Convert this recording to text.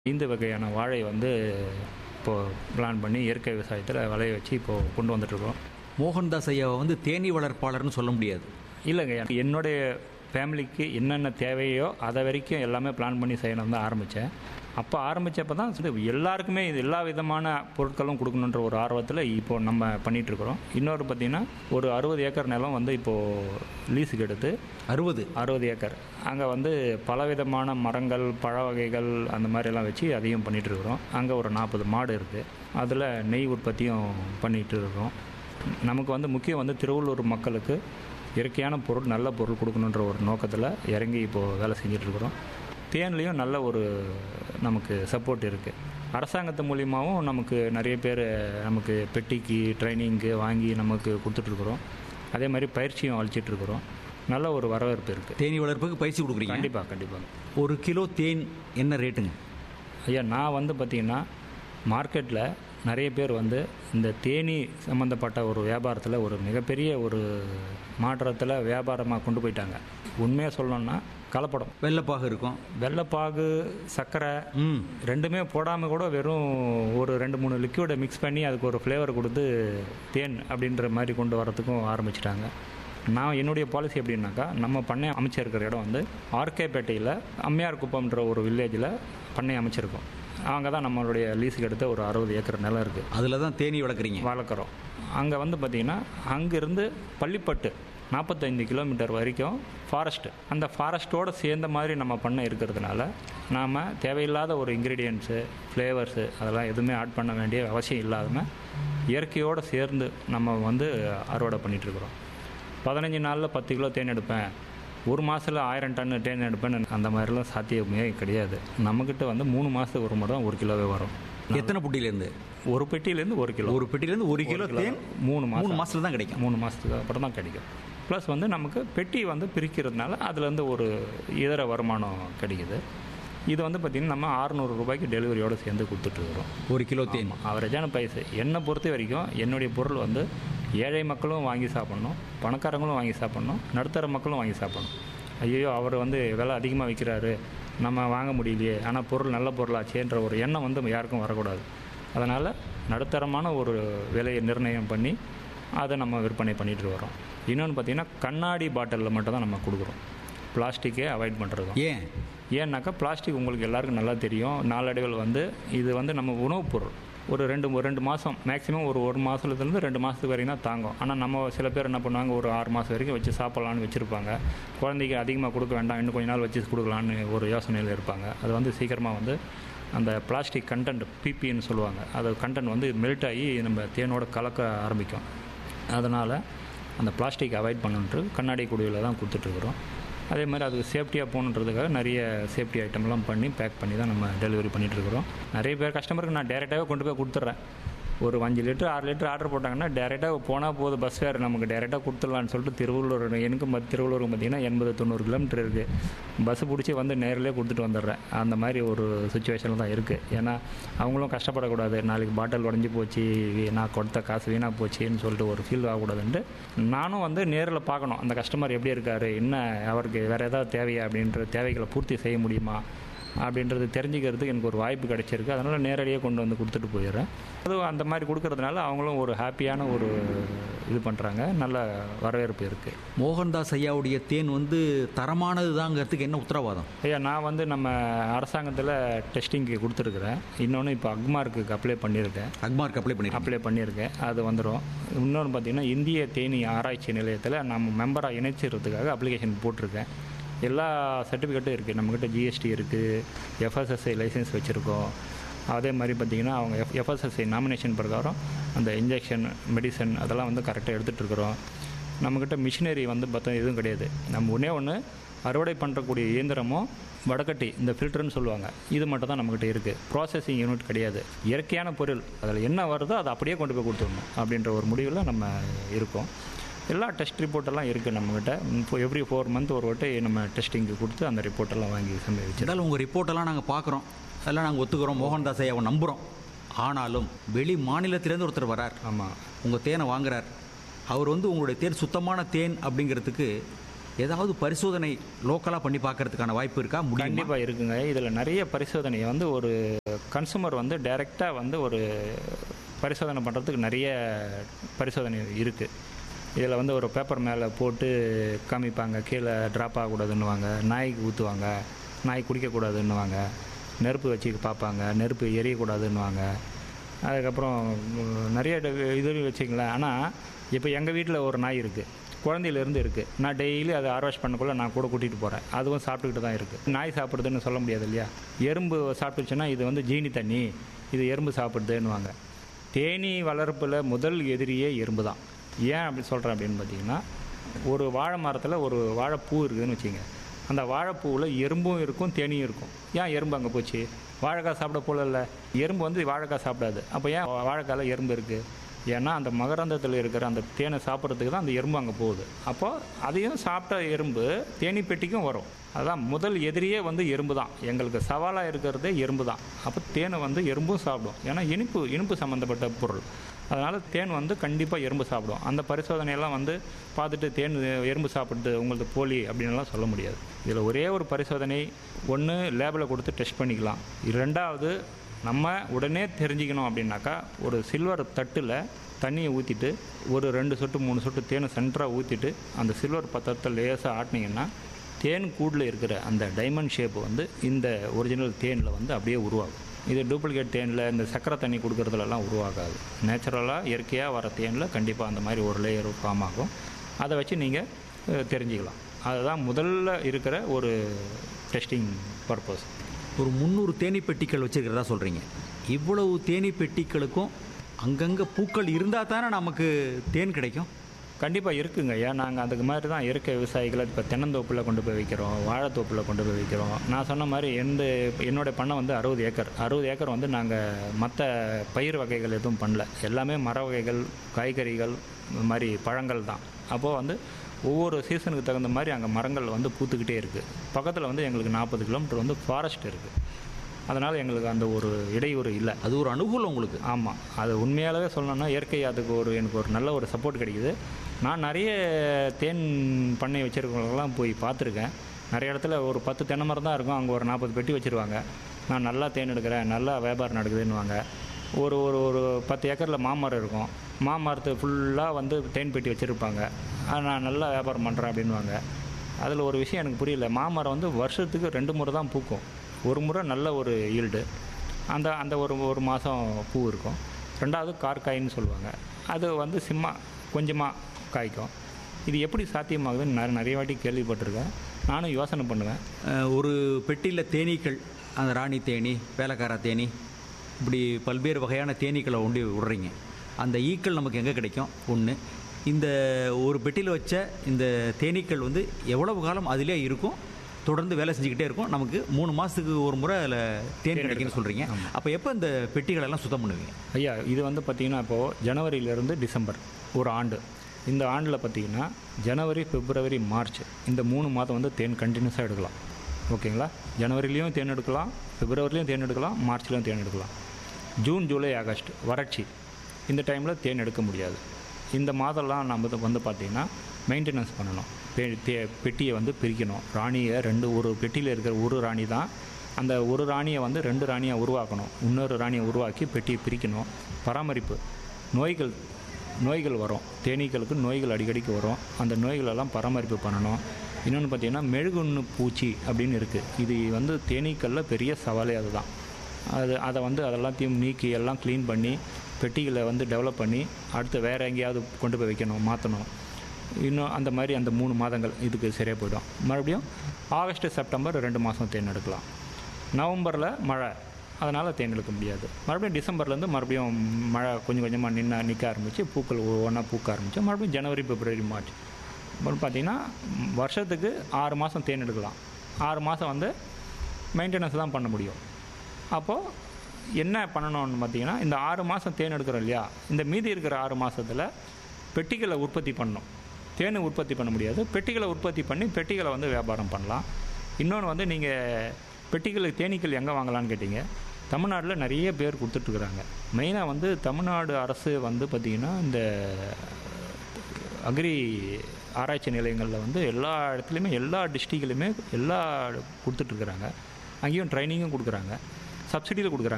ஐந்து வகையான வாழை வந்து இப்போது பிளான் பண்ணி இயற்கை விவசாயத்தில் விளைய வச்சு இப்போது கொண்டு வந்துட்டுருக்கோம் மோகன்தாஸ் ஐயாவை வந்து தேனீ வளர்ப்பாளர்னு சொல்ல முடியாது இல்லைங்க எனக்கு என்னுடைய ஃபேமிலிக்கு என்னென்ன தேவையோ அதை வரைக்கும் எல்லாமே பிளான் பண்ணி செய்யணும் தான் ஆரம்பித்தேன் அப்போ ஆரம்பித்தப்போ தான் சரி எல்லாருக்குமே இது எல்லா விதமான பொருட்களும் கொடுக்கணுன்ற ஒரு ஆர்வத்தில் இப்போ நம்ம பண்ணிகிட்ருக்குறோம் இன்னொரு பார்த்திங்கன்னா ஒரு அறுபது ஏக்கர் நிலம் வந்து இப்போது லீஸுக்கு எடுத்து அறுபது அறுபது ஏக்கர் அங்கே வந்து பலவிதமான மரங்கள் பழ வகைகள் அந்த மாதிரிலாம் வச்சு அதையும் பண்ணிகிட்டு இருக்கிறோம் அங்கே ஒரு நாற்பது மாடு இருக்குது அதில் நெய் உற்பத்தியும் பண்ணிகிட்டு இருக்கோம் நமக்கு வந்து முக்கியம் வந்து திருவள்ளூர் மக்களுக்கு இயற்கையான பொருள் நல்ல பொருள் கொடுக்கணுன்ற ஒரு நோக்கத்தில் இறங்கி இப்போது வேலை செஞ்சிட்ருக்குறோம் தேன்லேயும் நல்ல ஒரு நமக்கு சப்போர்ட் இருக்குது அரசாங்கத்து மூலியமாகவும் நமக்கு நிறைய பேர் நமக்கு பெட்டிக்கு ட்ரைனிங்கு வாங்கி நமக்கு கொடுத்துட்ருக்குறோம் அதே மாதிரி பயிற்சியும் அளிச்சிட்ருக்குறோம் நல்ல ஒரு வரவேற்பு இருக்குது தேனீ வளர்ப்புக்கு பயிற்சி கொடுக்குறீங்க கண்டிப்பாக கண்டிப்பாக ஒரு கிலோ தேன் என்ன ரேட்டுங்க ஐயா நான் வந்து பார்த்திங்கன்னா மார்க்கெட்டில் நிறைய பேர் வந்து இந்த தேனி சம்மந்தப்பட்ட ஒரு வியாபாரத்தில் ஒரு மிகப்பெரிய ஒரு மாற்றத்தில் வியாபாரமாக கொண்டு போயிட்டாங்க உண்மையாக சொல்லணும்னா கலப்படம் வெள்ளைப்பாகு இருக்கும் வெள்ளைப்பாகு சர்க்கரை ம் ரெண்டுமே போடாமல் கூட வெறும் ஒரு ரெண்டு மூணு லிக்விடை மிக்ஸ் பண்ணி அதுக்கு ஒரு ஃப்ளேவர் கொடுத்து தேன் அப்படின்ற மாதிரி கொண்டு வரத்துக்கும் ஆரம்பிச்சிட்டாங்க நான் என்னுடைய பாலிசி எப்படின்னாக்கா நம்ம பண்ணை அமைச்சிருக்கிற இடம் வந்து ஆர்கேபேட்டையில் அம்மையார் குப்பம்ன்ற ஒரு வில்லேஜில் பண்ணை அமைச்சிருக்கோம் அங்கே தான் நம்மளுடைய லீஸுக்கு எடுத்த ஒரு அறுபது ஏக்கர் நிலம் இருக்குது அதில் தான் தேனீ வளர்க்குறீங்க வளர்க்குறோம் அங்கே வந்து பார்த்திங்கன்னா அங்கேருந்து பள்ளிப்பட்டு நாற்பத்தைந்து கிலோமீட்டர் வரைக்கும் ஃபாரஸ்ட்டு அந்த ஃபாரஸ்ட்டோடு சேர்ந்த மாதிரி நம்ம பண்ண இருக்கிறதுனால நாம் தேவையில்லாத ஒரு இன்க்ரீடியன்ஸு ஃப்ளேவர்ஸு அதெல்லாம் எதுவுமே ஆட் பண்ண வேண்டிய அவசியம் இல்லாமல் இயற்கையோடு சேர்ந்து நம்ம வந்து அறுவடை பண்ணிகிட்ருக்குறோம் பதினஞ்சு நாளில் பத்து கிலோ தேன் எடுப்பேன் ஒரு மாதத்தில் ஆயிரம் டன் தேன் எடுப்பேன் அந்த மாதிரிலாம் சாத்தியமே கிடையாது நம்மக்கிட்ட வந்து மூணு மாதத்துக்கு ஒரு முறை தான் ஒரு கிலோவே வரும் எத்தனை புட்டியிலேருந்து ஒரு பெட்டியிலேருந்து ஒரு கிலோ ஒரு பெட்டியிலேருந்து ஒரு கிலோ தேன் மூணு மாதம் மூணு மாசத்துல தான் கிடைக்கும் மூணு மாதத்துக்கு அப்புறம் தான் கிடைக்கும் ப்ளஸ் வந்து நமக்கு பெட்டி வந்து பிரிக்கிறதுனால அதுலேருந்து ஒரு இதர வருமானம் கிடைக்குது இது வந்து பார்த்திங்கன்னா நம்ம 600 ரூபாய்க்கு டெலிவரியோடு சேர்ந்து கொடுத்துட்ருக்குறோம் ஒரு கிலோ தேன் அவரேஜான ப்ரைஸ் என்னை பொறுத்த வரைக்கும் என்னுடைய பொருள் வந்து ஏழை மக்களும் வாங்கி சாப்பிட்ணும் பணக்காரங்களும் வாங்கி சாப்பிட்ணும் நடுத்தர மக்களும் வாங்கி சாப்பிட்ணும் ஐயோ அவர் வந்து விலை அதிகமாக விற்கிறாரு நம்ம வாங்க முடியலையே ஆனால் பொருள் நல்ல பொருளாச்சேன்ற ஒரு எண்ணம் வந்து யாருக்கும் வரக்கூடாது அதனால் நடுத்தரமான ஒரு விலையை நிர்ணயம் பண்ணி அதை நம்ம விற்பனை பண்ணிட்டு வரோம் இன்னொன்று பார்த்திங்கன்னா கண்ணாடி பாட்டிலில் மட்டும் தான் நம்ம கொடுக்குறோம் பிளாஸ்டிக்கே அவாய்ட் பண்ணுறதும் ஏன் ஏன்னாக்கா பிளாஸ்டிக் உங்களுக்கு எல்லாருக்கும் நல்லா தெரியும் நாளடைவில் வந்து இது வந்து நம்ம உணவுப் பொருள் ஒரு ரெண்டு ஒரு ரெண்டு மாதம் மேக்ஸிமம் ஒரு ஒரு மாதத்துலேருந்து ரெண்டு மாதத்துக்கு வரைக்கும் தான் தாங்கும் ஆனால் நம்ம சில பேர் என்ன பண்ணுவாங்க ஒரு ஆறு மாதம் வரைக்கும் வச்சு சாப்பிட்லான்னு வச்சுருப்பாங்க குழந்தைக்கு அதிகமாக கொடுக்க வேண்டாம் இன்னும் கொஞ்ச நாள் வச்சு கொடுக்கலான்னு ஒரு யோசனையில் இருப்பாங்க அது வந்து சீக்கிரமாக வந்து அந்த பிளாஸ்டிக் கண்டென்ட் பிபின்னு சொல்லுவாங்க அது கண்டென்ட் வந்து மெல்ட் ஆகி நம்ம தேனோட கலக்க ஆரம்பிக்கும் அதனால் அந்த பிளாஸ்டிக் அவாய்ட் பண்ணுன்ட்டு கண்ணாடி குடியில் தான் கொடுத்துட்ருக்குறோம் அதே மாதிரி அது சேஃப்டியாக போகணுன்றதுக்காக நிறைய சேஃப்டி ஐட்டம்லாம் பண்ணி பேக் பண்ணி தான் நம்ம டெலிவரி பண்ணிகிட்ருக்குறோம் நிறைய பேர் கஸ்டமருக்கு நான் டேரெக்டாகவே கொண்டு போய் கொடுத்துட்றேன் ஒரு அஞ்சு லிட்டர் ஆறு லிட்டர் ஆர்டர் போட்டாங்கன்னா டேரெக்டாக போனால் போதும் பஸ் ஃபேர் நமக்கு டேரெக்டாக கொடுத்துடலான்னு சொல்லிட்டு திருவள்ளூர் எனக்கு மத் திருவள்ளூருக்கு பார்த்தீங்கன்னா எண்பது தொண்ணூறு கிலோமீட்டர் இருக்குது பஸ் பிடிச்சி வந்து நேரிலே கொடுத்துட்டு வந்துடுறேன் அந்த மாதிரி ஒரு சுச்சுவேஷனில் தான் இருக்குது ஏன்னா அவங்களும் கஷ்டப்படக்கூடாது நாளைக்கு பாட்டில் உடஞ்சி போச்சு வீ- நான் கொடுத்த காசு வீணாக போச்சுன்னு சொல்லிட்டு ஒரு ஃபீல் ஆகக்கூடாதுன்ட்டு நானும் வந்து நேரில் பார்க்கணும் அந்த கஸ்டமர் எப்படி இருக்கார் என்ன அவருக்கு வேறு ஏதாவது தேவையா அப்படின்ற தேவைகளை பூர்த்தி செய்ய முடியுமா அப்படின்றது தெரிஞ்சுக்கிறதுக்கு எனக்கு ஒரு வாய்ப்பு கிடைச்சிருக்கு அதனால் நேரடியாக கொண்டு வந்து கொடுத்துட்டு போயிடுறேன் அதுவும் அந்த மாதிரி கொடுக்கறதுனால அவங்களும் ஒரு ஹாப்பியான ஒரு இது பண்ணுறாங்க நல்ல வரவேற்பு இருக்குது மோகன்தாஸ் ஐயாவுடைய தேன் வந்து தரமானது தாங்கிறதுக்கு என்ன உத்தரவாதம் ஐயா நான் வந்து நம்ம அரசாங்கத்தில் டெஸ்டிங்க்கு கொடுத்துருக்குறேன் இன்னொன்று இப்போ அக்மார்க்கு அப்ளை பண்ணியிருக்கேன் அக்மார்க் அப்ளை பண்ணிருக்கேன் அப்ளை பண்ணியிருக்கேன் அது வந்துடும் இன்னொன்று பார்த்தீங்கன்னா இந்திய தேனி ஆராய்ச்சி நிலையத்தில் நம்ம மெம்பராக இணைச்சிறதுக்காக அப்ளிகேஷன் போட்டிருக்கேன் எல்லா சர்டிஃபிகேட்டும் இருக்குது நம்மக்கிட்ட ஜிஎஸ்டி இருக்குது எஃப்எஸ்எஸ்ஐ லைசன்ஸ் வச்சுருக்கோம் அதே மாதிரி பார்த்திங்கன்னா அவங்க எஃப் எஃப்எஸ்எஸ்ஐ நாமினேஷன் பிரகாரம் அந்த இன்ஜெக்ஷன் மெடிசன் அதெல்லாம் வந்து கரெக்டாக எடுத்துகிட்டு இருக்கிறோம் நம்மக்கிட்ட மிஷினரி வந்து பார்த்தா எதுவும் கிடையாது நம்ம ஒன்றே ஒன்று அறுவடை பண்ணுறக்கூடிய இயந்திரமும் வடக்கட்டி இந்த ஃபில்டர்னு சொல்லுவாங்க இது மட்டும் தான் நம்மக்கிட்ட இருக்குது ப்ராசஸிங் யூனிட் கிடையாது இயற்கையான பொருள் அதில் என்ன வருதோ அதை அப்படியே கொண்டு போய் கொடுத்துடணும் அப்படின்ற ஒரு முடிவில் நம்ம இருக்கோம் எல்லா டெஸ்ட் ரிப்போர்ட்டெல்லாம் இருக்குது நம்மக்கிட்ட இப்போ எவ்ரி ஃபோர் மந்த் ஒரு வாட்டி நம்ம டெஸ்டிங்க்கு கொடுத்து அந்த ரிப்போர்ட்டெல்லாம் வாங்கி சமைச்சு இருந்தாலும் உங்கள் ரிப்போர்ட்டெல்லாம் நாங்கள் பார்க்குறோம் அதெல்லாம் நாங்கள் ஒத்துக்கிறோம் மோகன்தாஸ் ஐயாவை நம்புகிறோம் ஆனாலும் வெளி மாநிலத்திலேருந்து ஒருத்தர் வரார் ஆமாம் உங்கள் தேனை வாங்குறார் அவர் வந்து உங்களுடைய தேன் சுத்தமான தேன் அப்படிங்கிறதுக்கு ஏதாவது பரிசோதனை லோக்கலாக பண்ணி பார்க்கறதுக்கான வாய்ப்பு இருக்கா முடியுமா கண்டிப்பாக இருக்குங்க இதில் நிறைய பரிசோதனை வந்து ஒரு கன்சூமர் வந்து டைரெக்டாக வந்து ஒரு பரிசோதனை பண்ணுறதுக்கு நிறைய பரிசோதனை இருக்குது இதில் வந்து ஒரு பேப்பர் மேலே போட்டு காமிப்பாங்க கீழே ட்ராப் ஆகக்கூடாதுன்னுவாங்க நாய்க்கு ஊற்றுவாங்க நாய் குடிக்கக்கூடாதுன்னுவாங்க நெருப்பு வச்சு பார்ப்பாங்க நெருப்பு எரியக்கூடாதுன்னுவாங்க அதுக்கப்புறம் உம், நிறைய ட- இது வச்சுங்களேன் ஆனால் இப்போ எங்கள் வீட்டில் ஒரு நாய் இருக்குது குழந்தையிலேருந்து இருக்குது நான் டெய்லி அதை ஆர்வாஷ் பண்ணக்குள்ள நான் கூட கூட்டிகிட்டு போகிறேன் அதுவும் சாப்பிட்டுக்கிட்டு தான் இருக்குது நாய் சாப்பிடுதுன்னு சொல்ல முடியாது இல்லையா எறும்பு சாப்பிட்டுச்சுன்னா இது வந்து ஜீனி தண்ணி இது எறும்பு சாப்பிடுதுன்னுவாங்க தேனீ வளர்ப்பில் முதல் எதிரியே எறும்பு தான் ஏன் அப்படி சொல்கிறேன் அப்படின்னு பார்த்தீங்கன்னா ஒரு வாழை மரத்தில் ஒரு வாழைப்பூ இருக்குதுன்னு வச்சுங்க அந்த வாழைப்பூவில் எறும்பும் இருக்கும் தேனியும் இருக்கும் ஏன் எறும்பு அங்கே போச்சு வாழைக்காய் சாப்பிட போல இல்லை எறும்பு வந்து வாழைக்காய் சாப்பிடாது அப்போ ஏன் வாழைக்காயில் எறும்பு இருக்குது ஏன்னா அந்த மகரந்தத்தில் இருக்கிற அந்த தேனை சாப்பிட்றதுக்கு தான் அந்த எறும்பு அங்கே போகுது அப்போ அதையும் சாப்பிட்ட எறும்பு தேனி பெட்டிக்கும் வரும் அதான் முதல் எதிரியே வந்து எறும்பு தான் எங்களுக்கு சவாலாக இருக்கிறதே எறும்பு தான் அப்போ தேனை வந்து எறும்பும் சாப்பிடும் ஏன்னா இனிப்பு இனிப்பு சம்மந்தப்பட்ட பொருள் அதனால் தேன் வந்து கண்டிப்பாக எறும்பு சாப்பிடும் அந்த பரிசோதனையெல்லாம் வந்து பார்த்துட்டு தேன் எறும்பு சாப்பிடுது உங்களுக்கு போலி அப்படின்லாம் சொல்ல முடியாது இதில் ஒரே ஒரு பரிசோதனை ஒன்று லேபில் கொடுத்து டெஸ்ட் பண்ணிக்கலாம் ரெண்டாவது நம்ம உடனே தெரிஞ்சுக்கணும் அப்படின்னாக்கா ஒரு சில்வர் தட்டில் தண்ணியை ஊற்றிட்டு ஒரு ரெண்டு சொட்டு மூணு சொட்டு தேனை சென்டராக ஊற்றிட்டு அந்த சில்வர் பத்திரத்தை லேசாக ஆட்டினீங்கன்னா தேன் கூடில் இருக்கிற அந்த டைமண்ட் ஷேப் வந்து இந்த ஒரிஜினல் தேனில் வந்து அப்படியே உருவாகும் இது டூப்ளிகேட் தேனில் இந்த சக்கரை தண்ணி கொடுக்கறதுலலாம் உருவாகாது நேச்சுரலாக இயற்கையாக வர தேனில் கண்டிப்பாக அந்த மாதிரி ஒரு லேயர் ஃபார்ம் ஆகும் அதை வச்சு நீங்கள் தெரிஞ்சுக்கலாம் அதுதான் முதல்ல இருக்கிற ஒரு டெஸ்டிங் பர்பஸ் ஒரு முந்நூறு தேனீ பெட்டிகள் வச்சிருக்கிறதா சொல்கிறீங்க இவ்வளவு தேனீ பெட்டிகளுக்கும் அங்கங்கே பூக்கள் இருந்தால் தானே நமக்கு தேன் கிடைக்கும் கண்டிப்பாக இருக்குங்க ஐயா நாங்கள் அதுக்கு மாதிரி தான் இயற்கை விவசாயிகளை இப்போ தென்னந்தோப்பில் கொண்டு போய் வைக்கிறோம் வாழைத்தோப்பில் கொண்டு போய் வைக்கிறோம் நான் சொன்ன மாதிரி எந்த என்னோட பண்ணை வந்து அறுபது ஏக்கர் அறுபது ஏக்கர் வந்து நாங்கள் மற்ற பயிர் வகைகள் எதுவும் பண்ணல எல்லாமே மர வகைகள் காய்கறிகள் இந்த மாதிரி பழங்கள் தான் அப்போது வந்து ஒவ்வொரு சீசனுக்கு தகுந்த மாதிரி அங்கே மரங்கள் வந்து பூத்துக்கிட்டே இருக்குது பக்கத்தில் வந்து எங்களுக்கு நாற்பது கிலோமீட்டர் வந்து ஃபாரஸ்ட் இருக்குது அதனால் எங்களுக்கு அந்த ஒரு இடையூறு இல்லை அது ஒரு அனுகூலம் உங்களுக்கு ஆமாம் அது உண்மையாகவே சொல்லணும்னா இயற்கை அதுக்கு ஒரு எனக்கு ஒரு நல்ல ஒரு சப்போர்ட் கிடைக்குது நான் நிறைய தேன் பண்ணை வச்சுருக்கவங்களாம் போய் பார்த்துருக்கேன் நிறைய இடத்துல ஒரு பத்து தென்னை மரம் தான் இருக்கும் அங்கே ஒரு நாற்பது பெட்டி வச்சுருவாங்க நான் நல்லா தேன் எடுக்கிறேன் நல்லா வியாபாரம் நடக்குதுன்னுவாங்க ஒரு ஒரு ஒரு பத்து ஏக்கரில் மாமரம் இருக்கும் மாமரத்து ஃபுல்லாக வந்து தேன் பெட்டி வச்சுருப்பாங்க நான் நல்லா வியாபாரம் பண்ணுறேன் அப்படின்வாங்க அதில் ஒரு விஷயம் எனக்கு புரியல மாமரம் வந்து வருஷத்துக்கு ரெண்டு முறை தான் பூக்கும் ஒரு முறை நல்ல ஒரு ஈல்டு அந்த அந்த ஒரு ஒரு மாதம் பூ இருக்கும் ரெண்டாவது கார்காயின்னு சொல்லுவாங்க அது வந்து சிம்மா கொஞ்சமாக காய்க்கும் இது எப்படி சாத்தியமாகுதுன்னு நான் நிறைய வாட்டி கேள்விப்பட்டிருக்கேன் நானும் யோசனை பண்ணுவேன் அஹ், ஒரு பெட்டியில் தேனீக்கள் அந்த ராணி தேனி வேலைக்கார தேனி இப்படி பல்வேறு வகையான தேனீக்களை ஒண்டி விடுறீங்க அந்த ஈக்கள் நமக்கு எங்கே கிடைக்கும் ஒன்று இந்த ஒரு பெட்டியில் வச்ச இந்த தேனீக்கள் வந்து எவ்வளவு காலம் அதிலே இருக்கும் தொடர்ந்து வேலை செஞ்சுக்கிட்டே இருக்கும் நமக்கு மூணு மாதத்துக்கு ஒரு முறை அதில் தேன் கிடைக்குன்னு சொல்கிறீங்க அப்போ எப்போ இந்த பெட்டிகளை எல்லாம் சுத்தம் பண்ணுவீங்க ஐயா இது வந்து பார்த்திங்கன்னா இப்போது ஜனவரியிலேருந்து டிசம்பர் ஒரு ஆண்டு இந்த ஆண்டில் பார்த்திங்கன்னா ஜனவரி பிப்ரவரி மார்ச் இந்த மூணு மாதம் வந்து தேன் கண்டினியூஸாக எடுக்கலாம் ஓகேங்களா ஜனவரிலையும் தேன் எடுக்கலாம் பிப்ரவரிலையும் தேன் எடுக்கலாம் மார்ச்லேயும் தேன் எடுக்கலாம் ஜூன் ஜூலை ஆகஸ்ட் வறட்சி இந்த டைமில் தேன் எடுக்க முடியாது இந்த மாதம்லாம் நம்ம வந்து- வந்து பார்த்திங்கன்னா மெயின்டெனன்ஸ் பண்ணணும் பெ- தே- பெட்டியை வந்து பிரிக்கணும் ராணியை ரெண்டு ஒரு பெட்டியில் இருக்கிற ஒரு ராணி தான் அந்த ஒரு ராணியை வந்து ரெண்டு ராணியை உருவாக்கணும் இன்னொரு ராணியை உருவாக்கி பெட்டியை பிரிக்கணும் பராமரிப்பு நோய்கள் நோய்கள் வரும் தேனீக்களுக்கு நோய்கள் அடிக்கடிக்கு வரும் அந்த நோய்களெல்லாம் பராமரிப்பு பண்ணணும் இன்னொன்று பார்த்தீங்கன்னா மெழுகுண்ணு பூச்சி அப்படின்னு இருக்குது இது வந்து தேனீக்களில் பெரிய சவாலே அதுதான் அது அதை வந்து அதெல்லாத்தையும் நீக்கி எல்லாம் க்ளீன் பண்ணி பெட்டிகளை வந்து டெவலப் பண்ணி அடுத்து வேறு எங்கேயாவது கொண்டு போய் வைக்கணும் மாற்றணும் இன்னும் அந்த மாதிரி அந்த மூணு மாதங்கள் இதுக்கு சரியாக போயிடும் மறுபடியும் ஆகஸ்ட் செப்டம்பர் ரெண்டு மாதம் தேன் எடுக்கலாம் நவம்பரில் மழை அதனால் தேன் எடுக்க முடியாது மறுபடியும் டிசம்பர்லேருந்து மறுபடியும் மழை கொஞ்சம் கொஞ்சமாக நின்று நிற்க ஆரம்பித்து பூக்கள் ஒவ்வொன்றா பூக்க ஆரம்பிச்சு மறுபடியும் ஜனவரி பிப்ரவரி மார்ச் அப்புறம் பார்த்தீங்கன்னா வருஷத்துக்கு ஆறு மாதம் தேன் எடுக்கலாம் ஆறு மாதம் வந்து மெயின்டெனன்ஸ் தான் பண்ண முடியும் அப்போது என்ன பண்ணணும்னு பார்த்தீங்கன்னா இந்த ஆறு மாதம் தேன் எடுக்கிறோம் இல்லையா இந்த மீதி இருக்கிற ஆறு மாதத்தில் பெட்டிகளை உற்பத்தி பண்ணணும் தேனை உற்பத்தி பண்ண முடியாது பெட்டிகளை உற்பத்தி பண்ணி பெட்டிகளை வந்து வியாபாரம் பண்ணலாம் இன்னொன்று வந்து நீங்கள் பெட்டிகளை தேனீக்கள் எங்கே வாங்கலாம்னு கேட்டிங்க தமிழ்நாட்டில் நிறைய பேர் கொடுத்துட்ருக்குறாங்க மெயினாக வந்து தமிழ்நாடு அரசு வந்து பார்த்திங்கன்னா இந்த அக்ரி ஆராய்ச்சி நிலையங்களில் வந்து எல்லா இடத்துலையுமே எல்லா டிஸ்ட்ரிக்ட்லையுமே எல்லா கொடுத்துட்ருக்குறாங்க அங்கேயும் ட்ரைனிங்கும் கொடுக்குறாங்க சப்சிடியில் கொடுக்குறாங்க